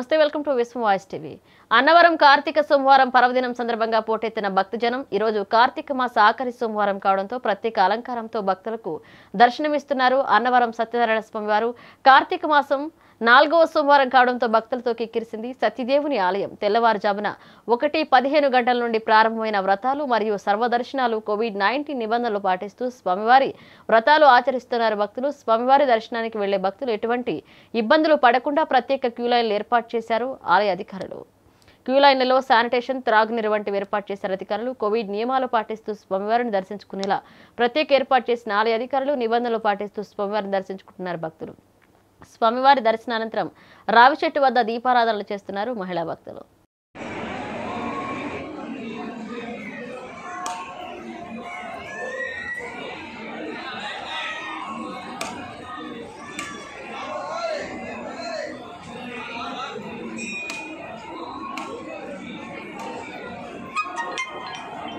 నమస్తే welcome to Vishwam voice TV Annavaram Karthika సోమవారం పర్వదినం సందర్భంగా పోటెత్తిన భక్తజనం ఈరోజు కార్తీక మాస ఆఖరి సోమవారం కావడంతో ప్రత్యేక అలంకారంతో భక్తులకు దర్శనమిస్తున్నారు అన్నవరం సత్యనారాయణ స్వామి వారు కార్తీక మాసం నాలుగవ సోమవారం కావడంతో భక్తులతో కిక్కిరిసింది సత్యదేవుని ఆలయం తెల్లవారుజామున ఒకటి పదిహేను గంటల నుండి ప్రారంభమైన వ్రతాలు మరియు సర్వదర్శనాలు కోవిడ్ నైన్టీన్ నిబంధనలు పాటిస్తూ స్వామివారి వ్రతాలు ఆచరిస్తున్నారు భక్తులు స్వామివారి దర్శనానికి వెళ్లే భక్తులు ఎటువంటి ఇబ్బందులు పడకుండా ప్రత్యేక క్యూ లైన్లు ఏర్పాటు చేశారు ఆలయ అధికారులు క్యూ లైన్లలో శానిటేషన్ త్రాగునీరు వంటివి ఏర్పాటు చేశారు అధికారులు కోవిడ్ నియమాలు పాటిస్తూ స్వామివారిని దర్శించుకునేలా ప్రత్యేక ఏర్పాటు చేసిన ఆలయ అధికారులు నిబంధనలు పాటిస్తూ స్వామివారిని దర్శించుకుంటున్నారు భక్తులు స్వామివారి దర్శనానంతరం రావి చెట్టు వద్ద దీపారాధనలు చేస్తున్నారు మహిళా భక్తులు